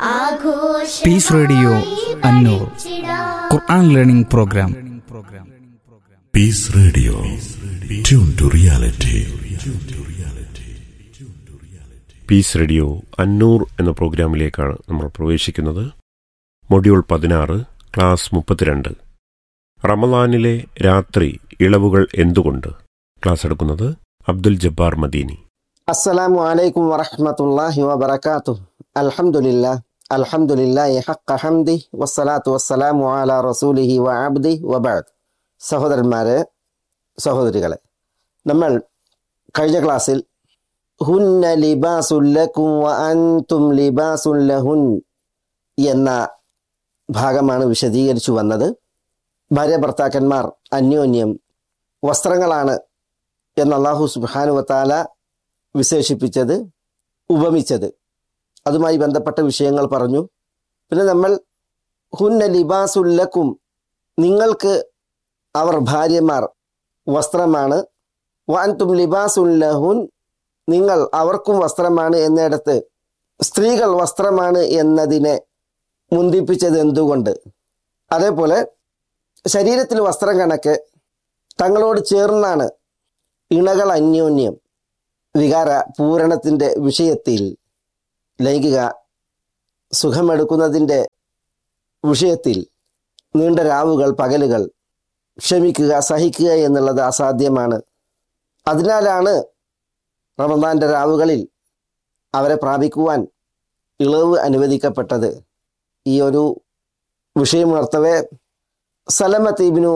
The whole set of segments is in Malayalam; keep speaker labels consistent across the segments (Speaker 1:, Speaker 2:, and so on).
Speaker 1: piece radio Annoor Quran learning program
Speaker 2: peace radio tune to reality
Speaker 3: peace radio Annoor എന്ന പ്രോഗ്രാമിലേക്കാണ് നമ്മൾ പ്രവേശിക്കുന്നത് മൊഡ്യൂൾ പതിനാറ് ക്ലാസ് മുപ്പത്തിരണ്ട് റമദാനിലെ രാത്രി ഇളവുകൾ എന്തുകൊണ്ട് ക്ലാസ് എടുക്കുന്നത് അബ്ദുൽ ജബ്ബാർ മദീനി
Speaker 4: السلام عليكم ورحمة الله وبركاته الحمد لله الحمد لله حق حمده والصلاة والسلام على رسوله وعبده وبعد സഹോദരന്മാരെ സഹോദരികളെ നമ്മൾ കഴിഞ്ഞ ക്ലാസ്സിൽ ഹുന്ന ലിബാസുല്ലക്കും വ അൻതും ലിബാസുല്ലഹുൻ എന്ന ഭാഗമാണ് വിശദീകരിച്ചു വന്നത് ഭാര്യ ഭർത്താക്കന്മാർ അന്യോന്യം വസ്ത്രങ്ങളാണ് എന്ന് അള്ളാഹു സുബാനുവത്താല വിശേഷിപ്പിച്ചത് ഉപമിച്ചത് അതുമായി ബന്ധപ്പെട്ട വിഷയങ്ങൾ പറഞ്ഞു പിന്നെ നമ്മൾ ഹുന്ന ലിബാസുല്ലക്കും നിങ്ങൾക്ക് അവർ ഭാര്യമാർ വസ്ത്രമാണ് വാൻതും ലിബാസുല്ലഹുൻ നിങ്ങൾ അവർക്കും വസ്ത്രമാണ് എന്നിടത്ത് സ്ത്രീകൾ വസ്ത്രമാണ് എന്നതിനെ മുന്തിപ്പിച്ചത് എന്തുകൊണ്ട് അതേപോലെ ശരീരത്തിൽ വസ്ത്രം കണക്ക് തങ്ങളോട് ചേർന്നാണ് ഇണകൾ അന്യോന്യം വികാര പൂരണത്തിൻ്റെ വിഷയത്തിൽ ലൈംഗിക സുഖമെടുക്കുന്നതിൻ്റെ വിഷയത്തിൽ നീണ്ട രാവുകൾ പകലുകൾ ക്ഷമിക്കുക സഹിക്കുക എന്നുള്ളത് അസാധ്യമാണ് അതിനാലാണ് റമദാന്റെ രാവുകളിൽ അവരെ പ്രാപിക്കുവാൻ ഇളവ് അനുവദിക്കപ്പെട്ടത് ഈ ഒരു വിഷയമുണർത്തവേ സലമത്ത് ഇബ്നു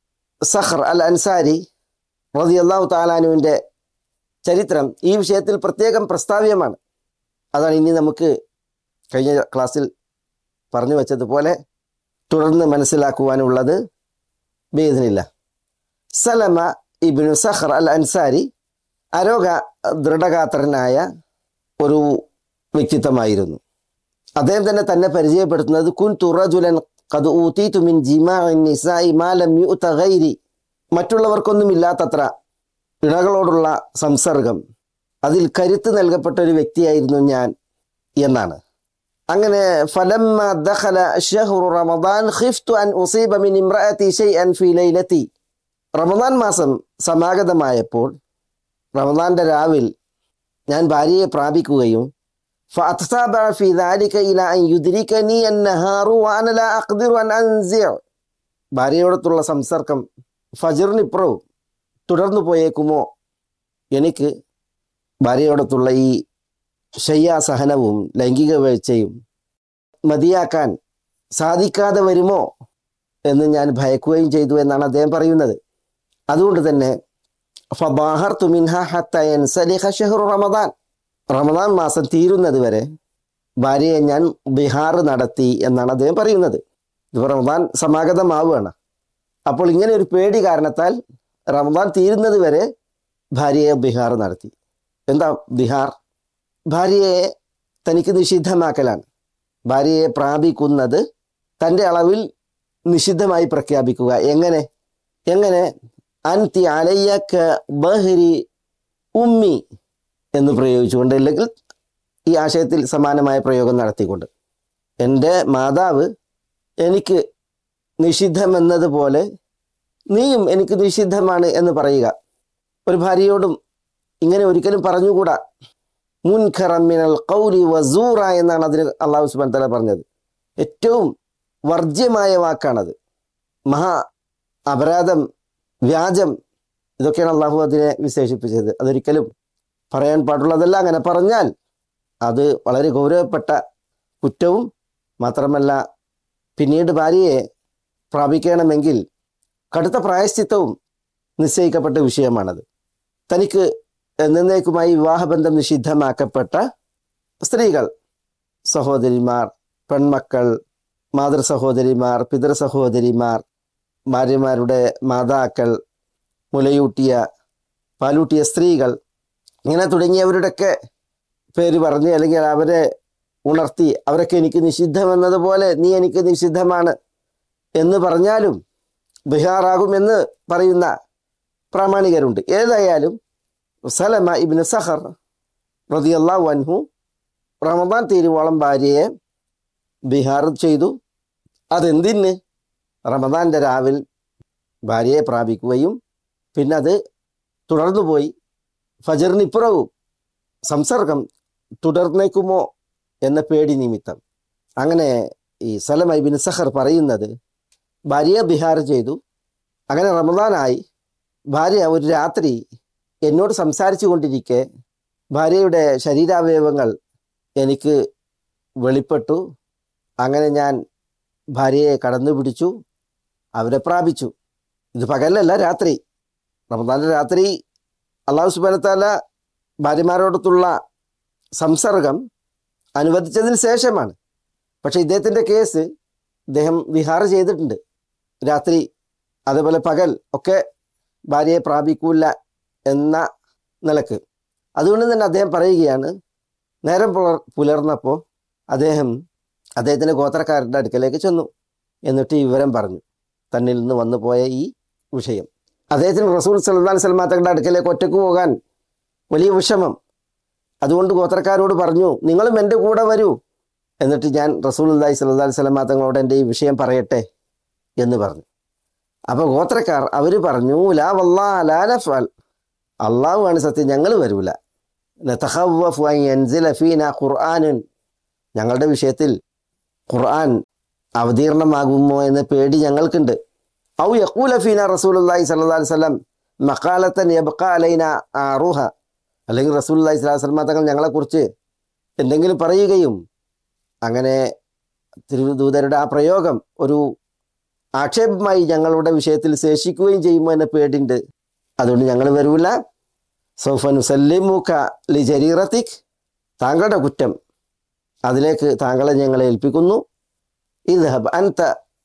Speaker 4: സഹർ അൽ അൻസാരി റതി അള്ളാഹു താലാനുവിൻ്റെ ചരിത്രം ഈ വിഷയത്തിൽ പ്രത്യേകം പ്രസ്താവ്യമാണ് അതാണ് ഇനി നമുക്ക് കഴിഞ്ഞ ക്ലാസ്സിൽ പറഞ്ഞു വച്ചതുപോലെ തുടർന്ന് മനസ്സിലാക്കുവാനുള്ളത് ബേദനില്ല സലമ ഇബിനു സഹർ അൽ അൻസാരി അരോഗ ദൃഢഗാത്രനായ ഒരു വ്യക്തിത്വമായിരുന്നു അദ്ദേഹം തന്നെ തന്നെ പരിചയപ്പെടുത്തുന്നത് കുൻ തുറജുലൻ കത് ഊത്തീതു മിൻ ജിമാഇൻ നിസായി മാലം യുഅത ഗൈരി മറ്റുള്ളവർക്കൊന്നുമില്ലാത്തത്ര ഇണകളോടുള്ള സംസർഗം അതിൽ കരുത്ത് നൽകപ്പെട്ട ഒരു വ്യക്തിയായിരുന്നു ഞാൻ എന്നാണ് അങ്ങനെ ഫലമ്മ ദഖല ഷഹ്റു റമദാൻ ഖിഫ്തു അൻ ഉസീബ മിൻ ഇംറഅതി ഷൈഅൻ ഫീ ലൈലതി റമദാൻ മാസം സമാഗതമായപ്പോൾ റമദാന്റെ രാവിൽ ഞാൻ ഭാര്യയെ പ്രാപിക്കുകയും فأتتابع في ذلك إلى أن يدركني النهار وأنا لا أقدر أن أنزع ഭാര്യയോടത്തുള്ള സംസർഗം ഫജറിനിപ്പുറവും തുടർന്നു പോയേക്കുമോ എനിക്ക് ഭാര്യയോടത്തുള്ള ഈ ശയ്യാസഹനവും ലൈംഗിക വീഴ്ചയും മതിയാക്കാൻ സാധിക്കാതെ വരുമോ എന്ന് ഞാൻ ഭയക്കുകയും ചെയ്തു എന്നാണ് അദ്ദേഹം പറയുന്നത് അതുകൊണ്ട് തന്നെ ഫബാഹർ തുമിൻഹ ഹത്തയൻ സലിഹ ഷെഹ്റു റമദാൻ റമദാൻ മാസം തീരുന്നത് വരെ ഭാര്യയെ ഞാൻ ബിഹാർ നടത്തി എന്നാണ് അദ്ദേഹം പറയുന്നത് ഇപ്പോൾ റമദാൻ സമാഗതമാവുകയാണ് അപ്പോൾ ഇങ്ങനെ ഒരു പേടി കാരണത്താൽ റമദാൻ തീരുന്നത് വരെ ഭാര്യയെ ബിഹാർ നടത്തി എന്താ ബിഹാർ ഭാര്യയെ തനിക്ക് നിഷിദ്ധമാക്കലാണ് ഭാര്യയെ പ്രാപിക്കുന്നത് തൻ്റെ അളവിൽ നിഷിദ്ധമായി പ്രഖ്യാപിക്കുക എങ്ങനെ എങ്ങനെ അൻതി അലയ്യക്ക ബഹരി ഉമ്മി എന്ന് പ്രയോഗിച്ചുകൊണ്ട് അല്ലെങ്കിൽ ഈ ആശയത്തിൽ സമാനമായ പ്രയോഗം നടത്തിക്കൊണ്ട് എൻ്റെ മാതാവ് എനിക്ക് നിഷിദ്ധമെന്നതുപോലെ നീയും എനിക്ക് നിഷിദ്ധമാണ് എന്ന് പറയുക ഒരു ഭാര്യയോടും ഇങ്ങനെ ഒരിക്കലും പറഞ്ഞുകൂടാ മുൻഖറമിനൽ കൗലി വസൂറ എന്നാണ് അതിന് അള്ളാഹു സുബാൻ തല പറഞ്ഞത് ഏറ്റവും വർജ്യമായ വാക്കാണത് മഹാ അപരാധം വ്യാജം ഇതൊക്കെയാണ് അള്ളാഹു അതിനെ വിശേഷിപ്പിച്ചത് അതൊരിക്കലും പറയാൻ പാടുള്ളതല്ല അങ്ങനെ പറഞ്ഞാൽ അത് വളരെ ഗൗരവപ്പെട്ട കുറ്റവും മാത്രമല്ല പിന്നീട് ഭാര്യയെ പ്രാപിക്കണമെങ്കിൽ കടുത്ത പ്രായശ്ചിത്തവും നിശ്ചയിക്കപ്പെട്ട വിഷയമാണത് തനിക്ക് എന്നേക്കുമായി വിവാഹബന്ധം നിഷിദ്ധമാക്കപ്പെട്ട സ്ത്രീകൾ സഹോദരിമാർ പെൺമക്കൾ മാതൃ സഹോദരിമാർ പിതൃ സഹോദരിമാർ ഭാര്യമാരുടെ മാതാക്കൾ മുലയൂട്ടിയ പാലൂട്ടിയ സ്ത്രീകൾ ഇങ്ങനെ തുടങ്ങിയവരുടെയൊക്കെ പേര് പറഞ്ഞ് അല്ലെങ്കിൽ അവരെ ഉണർത്തി അവരൊക്കെ എനിക്ക് നിഷിദ്ധമെന്നതുപോലെ നീ എനിക്ക് നിഷിദ്ധമാണ് എന്ന് പറഞ്ഞാലും ബിഹാറാകുമെന്ന് പറയുന്ന പ്രാമാണികരുണ്ട് ഏതായാലും സലമ ഇബിന് സഹർ റതിയല്ലാഹു അൻഹു റമദാൻ തീരുവോളം ഭാര്യയെ ബിഹാർ ചെയ്തു അതെന്തിന് റമദാൻ്റെ രാവിൽ ഭാര്യയെ പ്രാപിക്കുകയും പിന്നെ അത് തുടർന്നു പോയി ഫജറിനിപ്പുറവും സംസർഗം തുടർന്നേക്കുമോ എന്ന പേടി നിമിത്തം അങ്ങനെ ഈ സലമൈ ബിൻ സഹർ പറയുന്നത് ഭാര്യയെ ബിഹാർ ചെയ്തു അങ്ങനെ റമദാനായി ഭാര്യ ഒരു രാത്രി എന്നോട് സംസാരിച്ചു കൊണ്ടിരിക്കെ ഭാര്യയുടെ ശരീരാവയവങ്ങൾ എനിക്ക് വെളിപ്പെട്ടു അങ്ങനെ ഞാൻ ഭാര്യയെ കടന്നു പിടിച്ചു അവരെ പ്രാപിച്ചു ഇത് പകലല്ല രാത്രി റമദാൻ്റെ രാത്രി അള്ളാഹു സുബാനത്താല ഭാര്യമാരോടത്തുള്ള സംസർഗം അനുവദിച്ചതിന് ശേഷമാണ് പക്ഷേ ഇദ്ദേഹത്തിൻ്റെ കേസ് ഇദ്ദേഹം വിഹാർ ചെയ്തിട്ടുണ്ട് രാത്രി അതേപോലെ പകൽ ഒക്കെ ഭാര്യയെ പ്രാപിക്കൂല എന്ന നിലക്ക് അതുകൊണ്ട് തന്നെ അദ്ദേഹം പറയുകയാണ് നേരം പുലർ പുലർന്നപ്പോൾ അദ്ദേഹം അദ്ദേഹത്തിൻ്റെ ഗോത്രക്കാരുടെ അടുക്കലേക്ക് ചെന്നു എന്നിട്ട് ഈ വിവരം പറഞ്ഞു തന്നിൽ നിന്ന് വന്നു പോയ ഈ വിഷയം അദ്ദേഹത്തിന് റസൂൽ സല്ലാൻ സൽമാത്തങ്ങളുടെ അടുക്കലേക്ക് ഒറ്റക്ക് പോകാൻ വലിയ വിഷമം അതുകൊണ്ട് ഗോത്രക്കാരോട് പറഞ്ഞു നിങ്ങളും എൻ്റെ കൂടെ വരൂ എന്നിട്ട് ഞാൻ റസൂൽ അല്ലാഹി സല്ലാ സ്വലമാ തങ്ങളോട് എൻ്റെ ഈ വിഷയം പറയട്ടെ എന്ന് പറഞ്ഞു അപ്പോൾ ഗോത്രക്കാർ അവർ പറഞ്ഞു ലാ വല്ലാ ലാ നഫ്അൽ അള്ളാഹു ആണ് സത്യം ഞങ്ങൾ വരൂല നതഖവ്വഫു അൻ യൻസില ഫീന ഖുർആനുൻ ഞങ്ങളുടെ വിഷയത്തിൽ ഖുർആൻ അവതീർണമാകുമോ എന്ന പേടി ഞങ്ങൾക്കുണ്ട് ഔ യഖൂല ഫീന റസൂലുള്ളാഹി സ്വല്ലല്ലാഹി അലൈഹി വസല്ലം മഖാലത്തൻ യബ്ഖ അലൈന ആറുഹ അല്ലെങ്കിൽ റസൂലുള്ളാഹി സ്വല്ലല്ലാഹി അലൈഹി വസല്ലം തങ്ങൾ ഞങ്ങളെക്കുറിച്ച് എന്തെങ്കിലും പറയുകയും അങ്ങനെ തിരുദൂതരുടെ ആ പ്രയോഗം ഒരു ആക്ഷേപമായി ഞങ്ങളുടെ വിഷയത്തിൽ ശേഷിക്കുകയും ചെയ്യുമോ എന്ന പേടിണ്ട് അതുകൊണ്ട് ഞങ്ങൾ വരൂല സൗഫനുസല്ലിമുഖ ലി ജരീറത്തിക് താങ്കളുടെ കുറ്റം അതിലേക്ക് താങ്കളെ ഞങ്ങളെ ഏൽപ്പിക്കുന്നു ഇദ്ഹബ് അൻത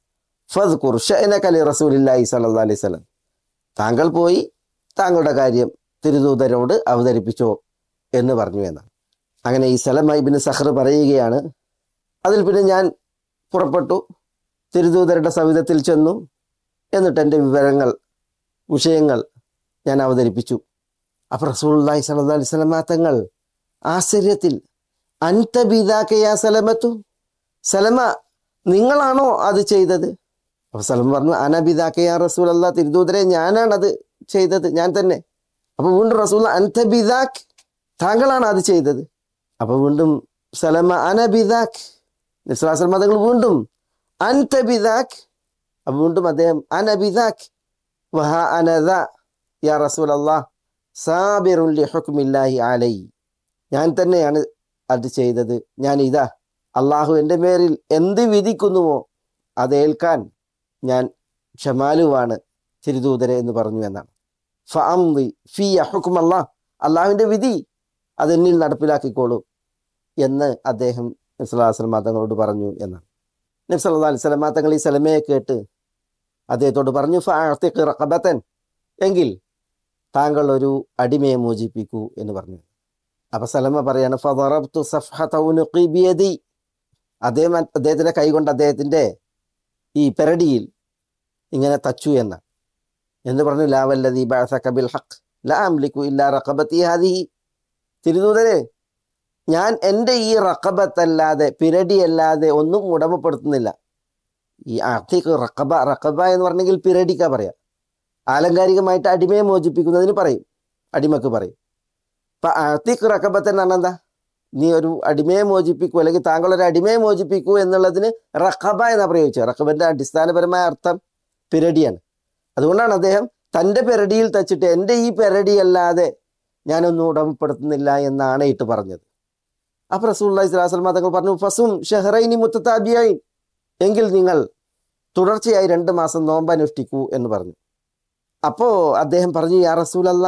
Speaker 4: ഫദ്കുർ ഷഅനക ലി റസൂലില്ലാഹി സ്വല്ലല്ലാഹി അലൈഹി വസല്ലം താങ്കൾ പോയി താങ്കളുടെ കാര്യം തിരുദൂതരോട് അവതരിപ്പിച്ചോ എന്ന് പറഞ്ഞു എന്നാണ് അങ്ങനെ ഈ സലമ ഇബിന് സഹർ പറയുകയാണ് അതിൽ പിന്നെ ഞാൻ പുറപ്പെട്ടു തിരുദൂതരുടെ സവിധത്തിൽ ചെന്നു എന്നിട്ട് എൻ്റെ വിവരങ്ങൾ വിഷയങ്ങൾ ഞാൻ അവതരിപ്പിച്ചു അപ്പോൾ റസൂലുള്ളാഹി സ്വല്ലല്ലാഹി അലൈഹി വസല്ലം തങ്ങൾ ആശ്ചര്യത്തിൽ അൻതബിദാക്കയാ സലമത്തു സലമ നിങ്ങളാണോ അത് ചെയ്തത് അപ്പോൾ സലമ പറഞ്ഞു അനബിദാക്കയാ റസൂൽ അല്ലാ തിരുദൂതരെ ഞാനാണ് അത് ചെയ്തത് ഞാൻ തന്നെ അപ്പോൾ വീണ്ടും റസൂൽ അൻതബിദാക്ക് താങ്കളാണ് അത് ചെയ്തത് അപ്പോൾ വീണ്ടും സലമ അനബിദാക്ക് നിസ്ലാസ്ലമ തങ്ങൾ വീണ്ടും അൻതബിദാക്ക് അപ്പോൾ വീണ്ടും അദ്ദേഹം അനബിദാക്ക് വഹ അനദ യാ റസൂൽ അള്ളാഹ് സാബിറുൻ ലി ഹുക്മില്ലാഹി അലൈ ഞാൻ തന്നെയാണ് അത് ചെയ്തത് ഞാൻ ഇതാ അള്ളാഹു എൻ്റെ പേരിൽ എന്ത് വിധിക്കുന്നുവോ അത് ഏൽക്കാൻ ഞാൻ ക്ഷമാലുവാണ് തിരുദൂതരെ എന്ന് പറഞ്ഞു എന്നാണ് ഫി ഫി അഹുക്കും അള്ളാഹ് അള്ളാഹുവിൻ്റെ വിധി അതെന്നിൽ നടപ്പിലാക്കിക്കോളൂ എന്ന് അദ്ദേഹം നബ്സല്ലാസ്ലം തങ്ങളോട് പറഞ്ഞു എന്നാണ് നബ്സല്ലാ അലിസ്ലാം തങ്ങൾ ഈ സലമയെ കേട്ട് അദ്ദേഹത്തോട് പറഞ്ഞു ഫാത്തിഖ് റഖബത്തൻ എങ്കിൽ താങ്കൾ ഒരു അടിമയെ മോചിപ്പിക്കൂ എന്ന് പറഞ്ഞു അപ്പൊ സലമ പറയാണ് ഫറബ്തു സഫ്ഹതൗനുഖി ബിയദി അദ്ദേഹം അദ്ദേഹത്തിന്റെ കൈകൊണ്ട് അദ്ദേഹത്തിന്റെ ഈ പെരടിയിൽ ഇങ്ങനെ തച്ചു എന്ന എന്ന് പറഞ്ഞു ലാവല്ലദി ബഅസക ബിൽ ഹഖ് ലാ അംലിക്കു ഇല്ലാ റഖബതി ഹാദിഹി തിരുദൂതരെ ഞാൻ എൻ്റെ ഈ റഖബത്തല്ലാതെ പിരടിയല്ലാതെ ഒന്നും ഉടമപ്പെടുത്തുന്നില്ല ഈ അർത്ഥിക്ക് റഖബ റഖബ എന്ന് പറഞ്ഞെങ്കിൽ പിരടിക്ക പറയാം ആലങ്കാരികമായിട്ട് അടിമയെ മോചിപ്പിക്കുന്നതിന് പറയും അടിമക്ക് പറയും അപ്പൊ അത്തിക്ക് റക്കബത്ത് എന്ന് പറഞ്ഞാൽ എന്താ നീ ഒരു അടിമയെ മോചിപ്പിക്കൂ അല്ലെങ്കിൽ താങ്കൾ ഒരു അടിമയെ മോചിപ്പിക്കൂ എന്നുള്ളതിന് റഖബ എന്നാ പ്രയോഗിച്ചത് റഖബന്റെ അടിസ്ഥാനപരമായ അർത്ഥം പിരടിയാണ് അതുകൊണ്ടാണ് അദ്ദേഹം തൻ്റെ പെരടിയിൽ തച്ചിട്ട് എൻ്റെ ഈ പെരടിയല്ലാതെ ഞാനൊന്നും ഉടമപ്പെടുത്തുന്നില്ല എന്നാണ് ഇട്ട് പറഞ്ഞത് അപ്പൊ റസൂള്ളി സ്വലാസ്ലമ തങ്ങൾ പറഞ്ഞു ഫസും ഷെഹറൈനി മുത്തത്താബിയായി എങ്കിൽ നിങ്ങൾ തുടർച്ചയായി രണ്ട് മാസം നോമ്പ് അനുഷ്ഠിക്കൂ എന്ന് പറഞ്ഞു അപ്പോ അദ്ദേഹം പറഞ്ഞു യാ റസൂലല്ല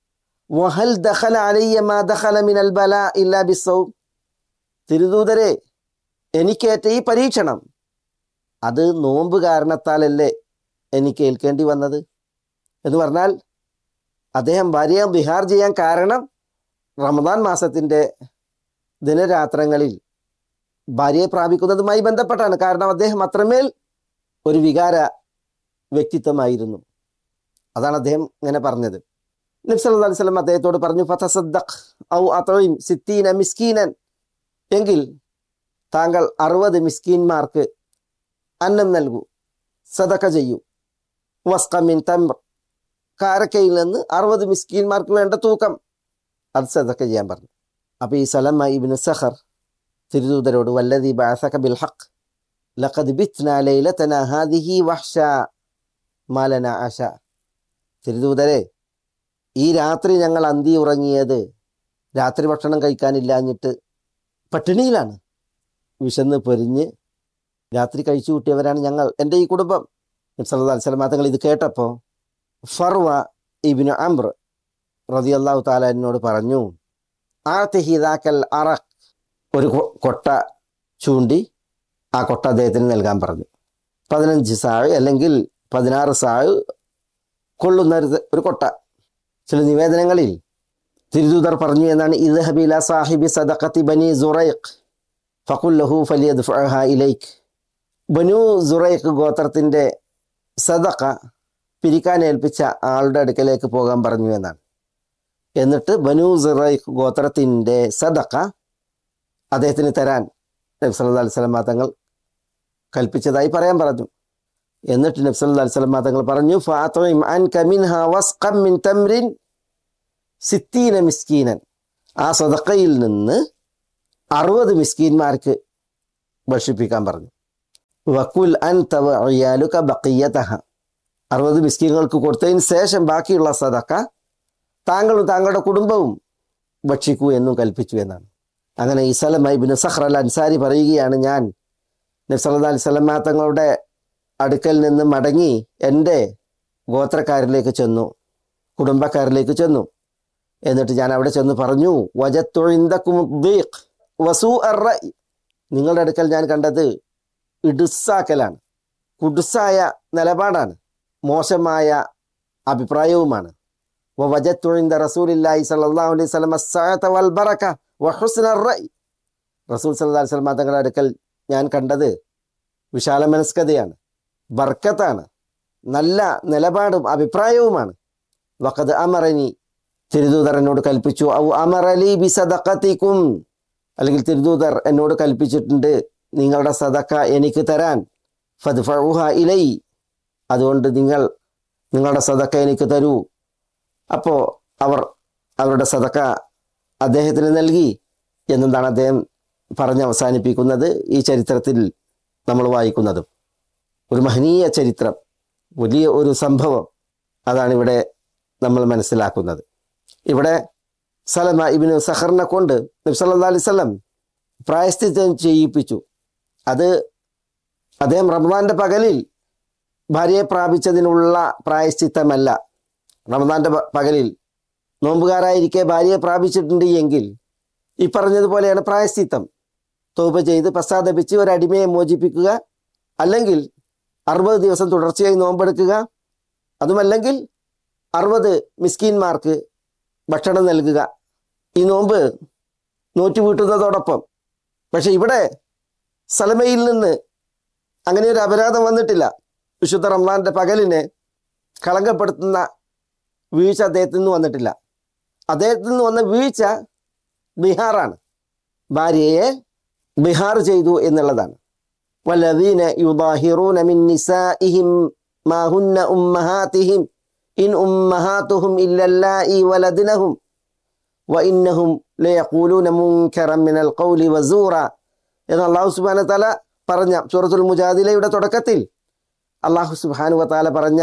Speaker 4: വഹൽ ദഖല അലയ്യ മാ ദഖല മിനൽ ബല ഇല്ലാ ബിസൗം തിരുദൂതരെ എനിക്കേറ്റ ഈ പരീക്ഷണം അത് നോമ്പ് കാരണത്താലല്ലേ എനിക്ക് ഏൽക്കേണ്ടി വന്നത് എന്ന് പറഞ്ഞാൽ അദ്ദേഹം ഭാര്യയെ ബിഹാർ ചെയ്യാൻ കാരണം റമദാൻ മാസത്തിൻ്റെ ദിനരാത്രങ്ങളിൽ ഭാര്യയെ പ്രാപിക്കുന്നതുമായി ബന്ധപ്പെട്ടാണ് കാരണം അദ്ദേഹം അത്രമേൽ ഒരു വികാര വ്യക്തിത്വമായിരുന്നു അതാണ് അദ്ദേഹം ഇങ്ങനെ പറഞ്ഞത് നബ്സല്ലാ അലൈഹി സ്വലം അദ്ദേഹത്തോട് പറഞ്ഞു ഫതസദ്ദഖ് ഔ അത്തീം സിത്തീന മിസ്കീനൻ എങ്കിൽ താങ്കൾ അറുപത് മിസ്കീന്മാർക്ക് അന്നം നൽകൂ സദക്ക ചെയ്യൂ വസ്കമിൻ തമ്ര കാരക്കയിൽ നിന്ന് അറുപത് മിസ്കീന്മാർക്ക് വേണ്ട തൂക്കം അത് സദക്ക ചെയ്യാൻ പറഞ്ഞു അപ്പോൾ ഈ സലമ ഇബിന് സഹർ തിരുദൂതരോട് വല്ലതി ബാസക ബിൽ ഹഖ് ലഖദ് ബിത്ന ലൈലതന ഹാദിഹി വഹ്ഷ മാലന ആശ തിരുദൂതരെ ഈ രാത്രി ഞങ്ങൾ അന്തി ഉറങ്ങിയത് രാത്രി ഭക്ഷണം കഴിക്കാനില്ലാഞ്ഞിട്ട് പട്ടിണിയിലാണ് വിശന്ന് പൊരിഞ്ഞ് രാത്രി കഴിച്ചു കൂട്ടിയവരാണ് ഞങ്ങൾ എൻ്റെ ഈ കുടുംബം സല്ലല്ലാഹു അലൈഹി വസല്ലം തങ്ങൾ ഇത് കേട്ടപ്പോൾ ഫർവ ഇബിന് അംർ റളിയല്ലാഹു താല എന്നോട് പറഞ്ഞു ആത്തിഹിദാക്കൽ അറഖ് ഒരു കൊ- കൊട്ട ചൂണ്ടി ആ കൊട്ട അദ്ദേഹത്തിന് നൽകാൻ പറഞ്ഞു പതിനഞ്ച് സാഴ് അല്ലെങ്കിൽ പതിനാറ് സാഴ് കൊള്ളുന്ന ഒരു ഒരു കൊട്ട ചില നിവേദനങ്ങളിൽ തിരുദൂതർ പറഞ്ഞു എന്നാണ് ഇദ്ഹബില സാഹിബി സദഖത്തി ബനി സുറൈഖ് ഫഖുല്ലഹു ഫലിയദ്ഫഅഹ ഇലൈക്ക് ബനു സുറൈഖ് ഗോത്രത്തിൻ്റെ സദഖ പിരിക്കാൻ ഏൽപ്പിച്ച ആളുടെ അടുക്കലേക്ക് പോകാൻ പറഞ്ഞു എന്നാണ് എന്നിട്ട് ബനു സുറൈഖ് ഗോത്രത്തിൻ്റെ സദഖ അദ്ദേഹത്തിന് തരാൻ നബി സല്ലല്ലാഹു അലൈഹി വസല്ലം തങ്ങൾ കൽപ്പിച്ചതായി പറയാൻ പറഞ്ഞു എന്നിട്ട് നബി സല്ലല്ലാഹു അലൈഹി വസല്ലം തങ്ങൾ പറഞ്ഞു ഫാത്തിം അൻക മിൻഹ വസ്ഖം മിൻ തംറിൻ സിത്തീന മിസ്കീനൻ ആ സദഖയിൽ നിന്ന് അറുപത് മിസ്കീന്മാർക്ക് ഭക്ഷിപ്പിക്കാൻ പറഞ്ഞു വക്കുൽ അൻ തവ അയ്യാലുക ബക്കിയതഹ അറുപത് മിസ്കീങ്ങൾക്ക് കൊടുത്തതിന് ശേഷം ബാക്കിയുള്ള സദക്ക താങ്കളും താങ്കളുടെ കുടുംബവും ഭക്ഷിക്കൂ എന്നും കൽപ്പിച്ചു എന്നാണ് അങ്ങനെ ഇസലം ഇബിന് സഹ്ർ അൽ അൻസാരി പറയുകയാണ് ഞാൻ നബ്സല്ലാ അലൈഹി സ്വലമ തങ്ങളുടെ അടുക്കൽ നിന്ന് മടങ്ങി എൻ്റെ ഗോത്രക്കാരിലേക്ക് ചെന്നു കുടുംബക്കാരിലേക്ക് ചെന്നു എന്നിട്ട് ഞാൻ അവിടെ ചെന്ന് പറഞ്ഞു വജത്തൊഴിന്തക്കും വസൂ അറ നിങ്ങളുടെ അടുക്കൽ ഞാൻ കണ്ടത് ഇടുസാക്കലാണ് കുടുസായ നിലപാടാണ് മോശമായ അഭിപ്രായവുമാണ് വജത്തുഴിന്ത റസൂലില്ലാഹി സല്ലല്ലാഹു അലൈഹി വസല്ലം അസ്സഅത വൽ ബറക വഹുസ്ന റഅയ് റസൂൽ സല്ലല്ലാഹു അലൈഹി വസല്ലം തങ്ങളുടെ അടുക്കൽ ഞാൻ കണ്ടത് വിശാല മനസ്കതയാണ് ബർക്കത്താണ് നല്ല നിലപാടും അഭിപ്രായവുമാണ് വഖദ് അമറനി തിരുദൂതർ എന്നോട് കൽപ്പിച്ചു ഔ അമറലി ബി സദഖത്തിക്കും അല്ലെങ്കിൽ തിരുദൂതർ എന്നോട് കൽപ്പിച്ചിട്ടുണ്ട് നിങ്ങളുടെ സദക്ക എനിക്ക് തരാൻ ഫദ്ഫഉഹ ഇലൈ അതുകൊണ്ട് നിങ്ങൾ നിങ്ങളുടെ സദക്ക എനിക്ക് തരൂ അപ്പോൾ അവർ അവരുടെ സദക്ക അദ്ദേഹത്തിന് നൽകി എന്നെന്താണ് അദ്ദേഹം പറഞ്ഞ് അവസാനിപ്പിക്കുന്നത് ഈ ചരിത്രത്തിൽ നമ്മൾ വായിക്കുന്നതും ഒരു മഹനീയ ചരിത്രം വലിയ ഒരു സംഭവം അതാണ് ഇവിടെ നമ്മൾ മനസ്സിലാക്കുന്നത് ഇവിടെ സലമ ഇബിന് സഹറിനെ കൊണ്ട് നബ്സല്ലാ അലൈഹി സ്വലം പ്രായശ്ചിത്തം ചെയ്യിപ്പിച്ചു അത് അദ്ദേഹം റമദാന്റെ പകലിൽ ഭാര്യയെ പ്രാപിച്ചതിനുള്ള പ്രായശ്ചിത്തമല്ല റമദാന്റെ പ- പകലിൽ നോമ്പുകാരായിരിക്കെ ഭാര്യയെ പ്രാപിച്ചിട്ടുണ്ട് എങ്കിൽ ഈ പറഞ്ഞതുപോലെയാണ് പ്രായശ്ചിത്തം തോപ ചെയ്ത് പശ്ചാത്തപിച്ച് ഒരു അടിമയെ മോചിപ്പിക്കുക അല്ലെങ്കിൽ അറുപത് ദിവസം തുടർച്ചയായി നോമ്പെടുക്കുക അതുമല്ലെങ്കിൽ അറുപത് മിസ്കീന്മാർക്ക് ഭക്ഷണം നൽകുക ഈ നോമ്പ് നോറ്റ് വീട്ടുന്നതോടൊപ്പം പക്ഷെ ഇവിടെ സലമയിൽ നിന്ന് അങ്ങനെ ഒരു അപരാധം വന്നിട്ടില്ല വിശുദ്ധ റംസാന്റെ പകലിനെ കളങ്കപ്പെടുത്തുന്ന വീഴ്ച അദ്ദേഹത്തിൽ നിന്ന് വന്നിട്ടില്ല അദ്ദേഹത്തിൽ നിന്ന് വന്ന വീഴ്ച ബിഹാറാണ് ഭാര്യയെ ബിഹാർ ചെയ്തു എന്നുള്ളതാണ് വല്ലദീന യുദാഹിറൂന മിൻ നിസാഇഹിം മാ ഹുന്ന ഉമ്മഹാതിഹിം ഇൻ ഉമ്മഹാതുഹും ഇല്ലല്ലായി വലദിനഹും വഇന്നഹും ലയഖൂലൂന മുൻകറൻ മിനൽ ഖൗലി വസൂറ എന്ന് അല്ലാഹു സുബ്ഹാനഹു വതആല പറഞ്ഞ സൂറത്തുൽ മുജാദിലയുടെ തുടക്കത്തിൽ അള്ളാഹു സുബ്ഹാനു വതാല പറഞ്ഞ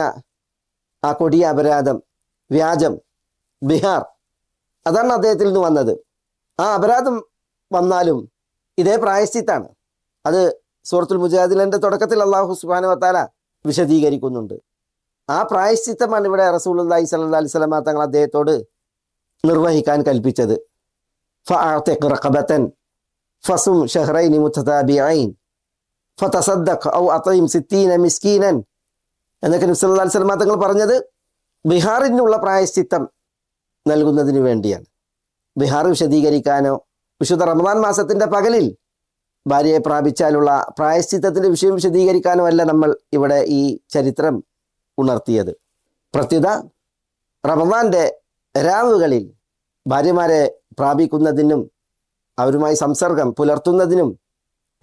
Speaker 4: ആ കൊടിയ അപരാധം വ്യാജം ബിഹാർ അതാണ് അദ്ദേഹത്തിൽ നിന്ന് വന്നത് ആ അപരാധം വന്നാലും ഇതേ പ്രായശ്ചിത്താണ് അത് സൂറത്തുൽ മുജാദിലിന്റെ തുടക്കത്തിൽ അള്ളാഹു സുബ്ഹാനു വതാല വിശദീകരിക്കുന്നുണ്ട് ആ പ്രായശ്ചിത്തമാണ് ഇവിടെ റസൂലുള്ളാഹി സ്വല്ലല്ലാഹി അലൈഹി വസല്ലമ തങ്ങൾ അദ്ദേഹത്തോട് നിർവഹിക്കാൻ കൽപ്പിച്ചത് ഫഅഅതിഖ് റഖബതൻ ഫസും ഷഹ്റൈനി മുത്തതാബിഈൻ ഫതസദ്ദഖ് ഔ അത്ഇം സിത്തീന മിസ്കീനൻ എന്നൊക്കെ നബി സല്ലല്ലാഹു അലൈഹി വസല്ലമ തങ്ങൾ പറഞ്ഞത് ബിഹാറിനുള്ള പ്രായശ്ചിത്തം നൽകുന്നതിന് വേണ്ടിയാണ് ബിഹാർ വിശദീകരിക്കാനോ വിശുദ്ധ റമദാൻ മാസത്തിന്റെ പകലിൽ ഭാര്യയെ പ്രാപിച്ചാലുള്ള പ്രായശ്ചിത്തത്തിന്റെ വിഷയം വിശദീകരിക്കാനോ അല്ല നമ്മൾ ഇവിടെ ഈ ചരിത്രം ഉണർത്തിയത് പ്രത്യുത റമദാന്റെ രാവുകളിൽ ഭാര്യമാരെ പ്രാപിക്കുന്നതിനും അവരുമായി സംസർഗം പുലർത്തുന്നതിനും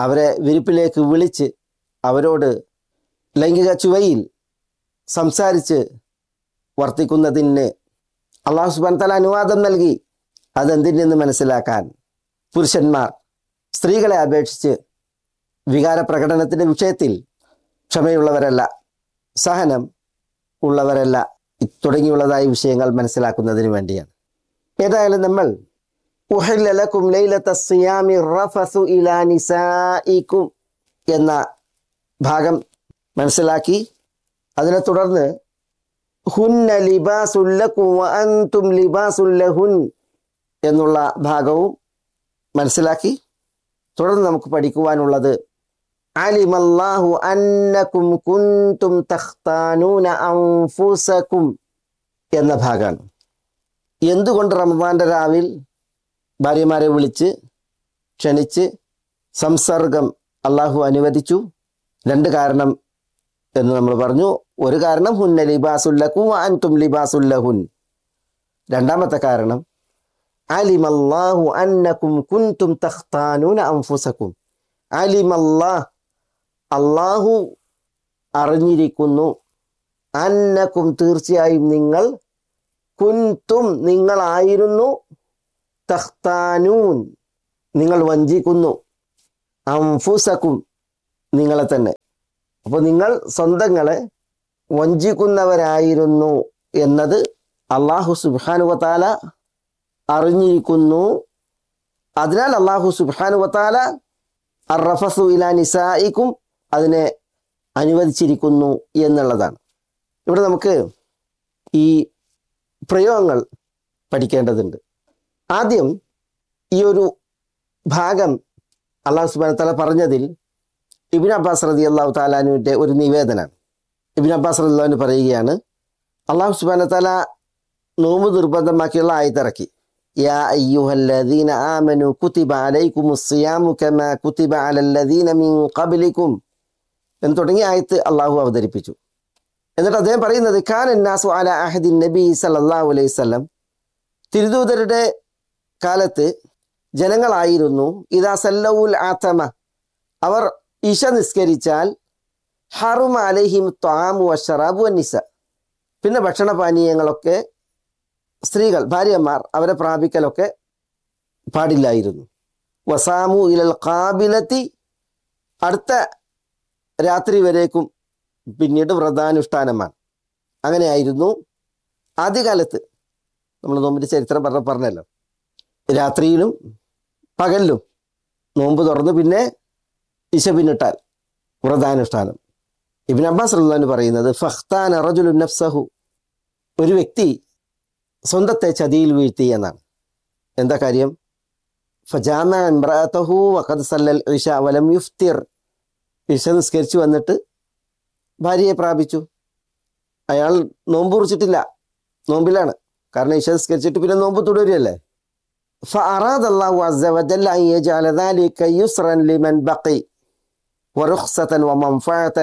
Speaker 4: അവരെ വിരിപ്പിലേക്ക് വിളിച്ച് അവരോട് ലൈംഗിക ചുവയിൽ സംസാരിച്ച് വർത്തിക്കുന്നതിന് അള്ളാഹു സുബാൻ തല അനുവാദം നൽകി അതെന്തിനെന്ന് മനസ്സിലാക്കാൻ പുരുഷന്മാർ സ്ത്രീകളെ അപേക്ഷിച്ച് വികാര പ്രകടനത്തിൻ്റെ വിഷയത്തിൽ ക്ഷമയുള്ളവരല്ല സഹനം ഉള്ളവരല്ല തുടങ്ങിയുള്ളതായ വിഷയങ്ങൾ മനസ്സിലാക്കുന്നതിന് വേണ്ടിയാണ് ഏതായാലും നമ്മൾ ഉഹല്ല ലക്കും ലൈലത്ത സിയാമി റഫസു ഇലാ നിസായിക്കും എന്ന ഭാഗം മനസ്സിലാക്കി അതിനെ തുടർന്ന് ഹുന്ന ലിബാസുല്ലക്കും വ അൻതും ലിബാസുല്ലഹുൻ എന്നുള്ള ഭാഗവും മനസ്സിലാക്കി തുടർന്ന് നമുക്ക് പഠിക്കുവാനുള്ളത് അലിമല്ലാഹു അന്നക്കും കുന്തും തഖ്താനൂന അൻഫുസക്കും എന്ന ഭാഗമാണ് എന്തുകൊണ്ട് റമദാന്റെ രാവിൽ ഭാര്യമാരെ വിളിച്ച് ക്ഷണിച്ച് സംസർഗം അള്ളാഹു അനുവദിച്ചു രണ്ട് കാരണം എന്ന് നമ്മൾ പറഞ്ഞു ഒരു കാരണം ഹുന്ന ലിബാസുല്ലക്കും അൻതും ലിബാസുല്ലഹുൻ രണ്ടാമത്തെ കാരണം അലിമല്ലാഹു അന്നക്കും കുന്തും തഖ്താനൂന അൻഫുസക്കും അലിമല്ലാഹ് അള്ളാഹു അറിഞ്ഞിരിക്കുന്നു അന്നക്കും തീർച്ചയായും നിങ്ങൾ കുന്തും നിങ്ങളായിരുന്നു തഖ്താനൂൻ നിങ്ങൾ വഞ്ചിക്കുന്നു അംഫുസക്കും നിങ്ങളെ തന്നെ അപ്പോൾ നിങ്ങൾ സ്വന്തങ്ങളെ വഞ്ചിക്കുന്നവരായിരുന്നു എന്നത് അള്ളാഹു സുബാനുവത്താല അറിഞ്ഞിരിക്കുന്നു അതിനാൽ അള്ളാഹു സുബാനുവത്താല അറഫസു ഇലാ നിസായിക്കും അതിനെ അനുവദിച്ചിരിക്കുന്നു എന്നുള്ളതാണ് ഇവിടെ നമുക്ക് ഈ പ്രയോഗങ്ങൾ പഠിക്കേണ്ടതുണ്ട് ആദ്യം ഈ ഒരു ഭാഗം അള്ളാഹു സുബാന തല പറഞ്ഞതിൽ ഇബിൻ അബ്ബാസ് റതി അള്ളാഹു താലാനുവിൻ്റെ ഒരു നിവേദനമാണ് ഇബിൻ അബ്ബാസ് റദിള്ളാഹുവിന് പറയുകയാണ് അള്ളാഹു സുബാന തല നോമ്പ് നിർബന്ധമാക്കിയുള്ള ആയത്തിറക്കി യാ അയ്യുഹല്ലദീന ആമനു കുതിബ അലൈക്കുമുസ്സിയാമു കമാ കുതിബ അലല്ലദീന മിൻ ഖബ്ലിക്കും എന്ന് തുടങ്ങിയ ആയത്ത് അള്ളാഹു അവതരിപ്പിച്ചു എന്നിട്ട് അദ്ദേഹം പറയുന്നത് ഖാൻ എന്നാസു അല അഹദിൻ നബി സല്ലല്ലാഹു അലൈഹി വസല്ലം തിരുദൂതരുടെ കാലത്ത് ജനങ്ങളായിരുന്നു ഇതാ സല്ലവുൽ ആത്തമ അവർ ഇഷ നിസ്കരിച്ചാൽ ഹറുമ അലഹിം ത്വാമു അഷറാബു അന്നിസ പിന്നെ ഭക്ഷണപാനീയങ്ങളൊക്കെ സ്ത്രീകൾ ഭാര്യമാർ അവരെ പ്രാപിക്കലൊക്കെ പാടില്ലായിരുന്നു വസാമു ഇലൽ കാബിലത്തി അടുത്ത രാത്രി വരേക്കും പിന്നീട് വ്രതാനുഷ്ഠാനമാണ് അങ്ങനെയായിരുന്നു ആദ്യകാലത്ത് നമ്മൾ നോമ്പിൻ്റെ ചരിത്രം പറഞ്ഞ പറഞ്ഞല്ലോ രാത്രിയിലും പകലിലും നോമ്പ് തുറന്ന് പിന്നെ ഇശ പിന്നിട്ടാൽ വ്രതാനുഷ്ഠാനം ഇബിൻ അബ്ബാസ് റഹ്ലാൻ പറയുന്നത് ഫഖ്താൻ അറജുലു നഫ്സഹു ഒരു വ്യക്തി സ്വന്തത്തെ ചതിയിൽ വീഴ്ത്തി എന്നാണ് എന്താ കാര്യം ഫജാമ ഇമ്രാത്തഹു വഖദ് സല്ലൽ ഇഷ വലം യുഫ്തിർ ഇഷ നിസ്കരിച്ചു വന്നിട്ട് ഭാര്യയെ പ്രാപിച്ചു അയാൾ നോമ്പ് കുറിച്ചിട്ടില്ല നോമ്പിലാണ് കാരണം ഇഷ നിസ്കരിച്ചിട്ട് പിന്നെ നോമ്പ് തുടരുകയല്ലേ فأراد الله عز وجل أن يجعل ذلك يسرا لمن بقي ورخصة ومنفعة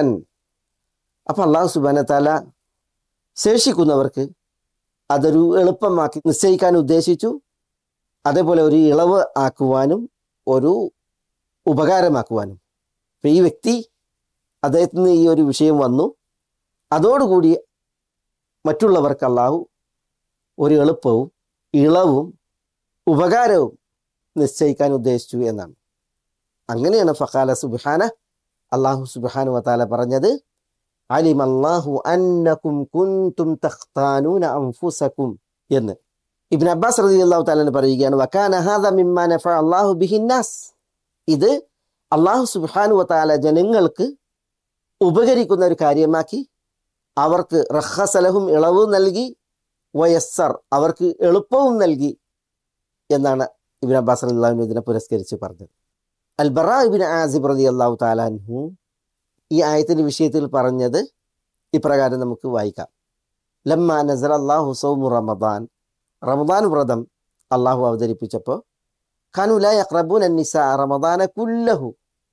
Speaker 4: അപ്പം അള്ളാഹു സുബാന താല ശേഷിക്കുന്നവർക്ക് അതൊരു എളുപ്പമാക്കി നിശ്ചയിക്കാൻ ഉദ്ദേശിച്ചു അതേപോലെ ഒരു ഇളവ് ആക്കുവാനും ഒരു ഉപകാരമാക്കുവാനും അപ്പം ഈ വ്യക്തി അദ്ദേഹത്തിന് ഈ ഒരു വിഷയം വന്നു അതോടുകൂടി മറ്റുള്ളവർക്ക് അള്ളാഹു ഒരു എളുപ്പവും ഇളവും ഉപകാരവും നിശ്ചയിക്കാൻ ഉദ്ദേശിച്ചു എന്നാണ് അങ്ങനെയാണ് ഫഖാല സുബാന അള്ളാഹു സുബാനു വത്താല പറഞ്ഞത് അലിം അള്ളാഹു അന്നക്കും കുന്തും തഖ്താനൂന അൻഫുസക്കും എന്ന് ഇബ്ൻ അബ്ബാസ് റതി അള്ളാഹു താലാന് പറയുകയാണ് വക്കാന ഹാദ മിമ്മാ നഫ അള്ളാഹു ബിഹിന്നാസ് ഇത് അള്ളാഹു സുബാനു വത്താല ജനങ്ങൾക്ക് ഉപകരിക്കുന്ന ഒരു കാര്യമാക്കി അവർക്ക് റഹസലഹും ഇളവും നൽകി വയസ്സർ അവർക്ക് എളുപ്പവും നൽകി എന്നാണ് ഇബിൻ അബ്ബാസ് അള്ളാഹുവിന് ഇതിനെ പുരസ്കരിച്ച് പറഞ്ഞത് അൽബറ ഇബിൻ ആസിബ് റതി അള്ളാഹു താലാൻഹു ഈ ആയത്തിൻ്റെ വിഷയത്തിൽ പറഞ്ഞത് ഇപ്രകാരം നമുക്ക് വായിക്കാം ലമ്മ നസർ അള്ളാഹു സൗമു റമദാൻ റമദാൻ വ്രതം അള്ളാഹു അവതരിപ്പിച്ചപ്പോൾ ഖാനുല യക്രബൂൻ അന്നിസ റമദാന കുല്ലഹു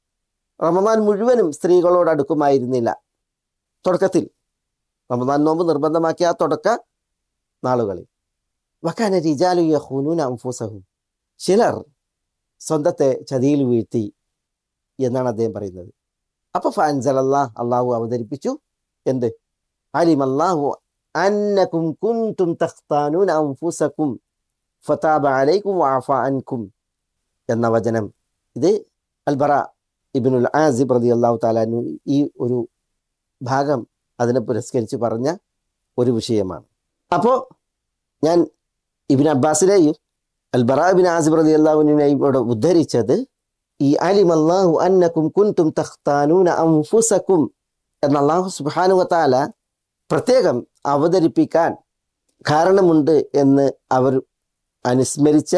Speaker 4: റമദാൻ മുഴുവനും സ്ത്രീകളോട് അടുക്കുമായിരുന്നില്ല തുടക്കത്തിൽ റമദാൻ നോമ്പ് നിർബന്ധമാക്കിയ ആ തുടക്ക നാളുകളിൽ വക്കാന റിജാലു യഹൂനൂൻ അംഫുസഹും ചിലർ സ്വന്തത്തെ ചതിയിൽ വീഴ്ത്തി എന്നാണ് അദ്ദേഹം പറയുന്നത് അപ്പൊ ഫാൻസലല്ലാ അള്ളാഹു അവതരിപ്പിച്ചു എന്ത് അലിമല്ലാഹു അന്നകും കുൻതും തഖ്താനൂന അൻഫുസകും ഫതാബ അലൈക്കും വഅഫ അൻകും എന്ന വചനം ഇത് അൽബറ ഇബ്നുൽ ആസിബ് റളിയല്ലാഹു തആലാനു ഈ ഒരു ഭാഗം അതിനെ പുരസ്കരിച്ച് പറഞ്ഞ ഒരു വിഷയമാണ് അപ്പോൾ ഞാൻ ഇബിൻ അബ്ബാസിനെയും അൽബറ ഇബിൻ ആസിബ് റളിയല്ലാഹുവിനെയും ഇവിടെ ഉദ്ധരിച്ചത് ഈ അലിമല്ലാഹു അന്നകും കുൻതും തഖ്താനൂന അൻഫുസകും എന്ന അള്ളാഹു സുബ്ഹാനഹു വതആല പ്രത്യേകം അവതരിപ്പിക്കാൻ കാരണമുണ്ട് എന്ന് അവർ അനുസ്മരിച്ച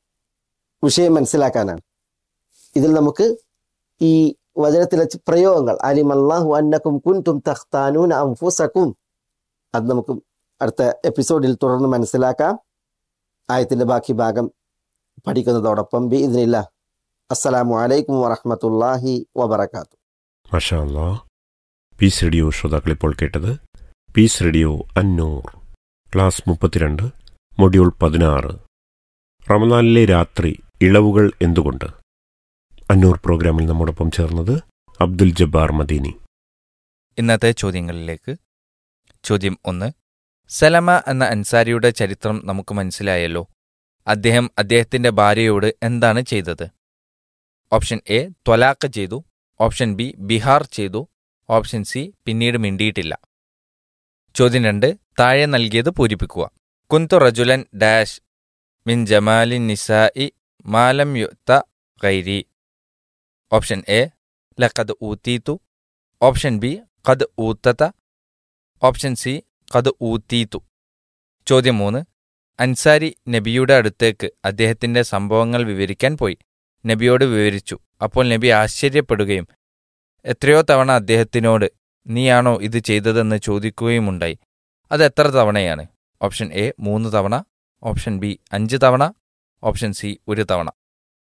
Speaker 4: വിഷയം മനസ്സിലാക്കാനാണ് ഇതിൽ നമുക്ക് ഈ വചനത്തിലെ ചി- പ്രയോഗങ്ങൾ അലിമല്ലാഹു അന്നക്കും കുൻതും തഖ്താനൂന അൻഫുസകും അത് നമുക്ക് അടുത്ത എപ്പിസോഡിൽ തുടർന്ന് മനസ്സിലാക്കാം ആയത്തിന്റെ ബാക്കി ഭാഗം പഠിക്കുന്നതോടൊപ്പം ബി ഇതിനില്ല അസ്സലാമു അലൈക്കും വറഹ്മത്തുള്ളാഹി വബറകാത്തു
Speaker 3: മഷാ അല്ലാ പീസ് റേഡിയോ ശ്രോതാക്കൾ ഇപ്പോൾ കേട്ടത് പീസ് റേഡിയോ അന്നൂർ ക്ലാസ് മുപ്പത്തിരണ്ട് മൊഡ്യൂൾ പതിനാറ് റമദാനിലെ രാത്രി ഇളവുകൾ എന്തുകൊണ്ട് അന്നൂർ പ്രോഗ്രാമിൽ നമ്മോടൊപ്പം ചേർന്നത് അബ്ദുൽ ജബ്ബാർ മദീനി
Speaker 5: ഇന്നത്തെ ചോദ്യങ്ങളിലേക്ക് ചോദ്യം ഒന്ന് സലമ എന്ന അൻസാരിയുടെ ചരിത്രം നമുക്ക് മനസ്സിലായല്ലോ അദ്ദേഹം അദ്ദേഹത്തിന്റെ ഭാര്യയോട് എന്താണ് ചെയ്തത് ഓപ്ഷൻ എ ത്വലാഖ് ചെയ്തു ഓപ്ഷൻ ബി ബിഹാർ ചെയ്തു ഓപ്ഷൻ സി പിന്നീട് മിണ്ടിയിട്ടില്ല ചോദ്യം രണ്ട് താഴെ നൽകിയത് പൂരിപ്പിക്കുക കുന്തു റജുലൻ ഡാഷ് മിൻ ജമാലിൻ നിസായി മാലം യുത്ത ഗൈരി ഓപ്ഷൻ എ ലഖദ് ഊത്തീത്തു ഓപ്ഷൻ ബി ഖദ് ഊത്തത ഓപ്ഷൻ സി ഖദ് ഊത്തീത്തു ചോദ്യം മൂന്ന് അൻസാരി നബിയുടെ അടുത്തേക്ക് അദ്ദേഹത്തിന്റെ സംഭവങ്ങൾ വിവരിക്കാൻ പോയി നബിയോട് വിവരിച്ചു അപ്പോൾ നബി ആശ്ചര്യപ്പെടുകയും എത്രയോ തവണ അദ്ദേഹത്തിനോട് നീയാണോ ഇത് ചെയ്തതെന്ന് ചോദിക്കുകയുമുണ്ടായി അത് എത്ര തവണയാണ് ഓപ്ഷൻ എ മൂന്ന് തവണ ഓപ്ഷൻ ബി അഞ്ച് തവണ ഓപ്ഷൻ സി ഒരു തവണ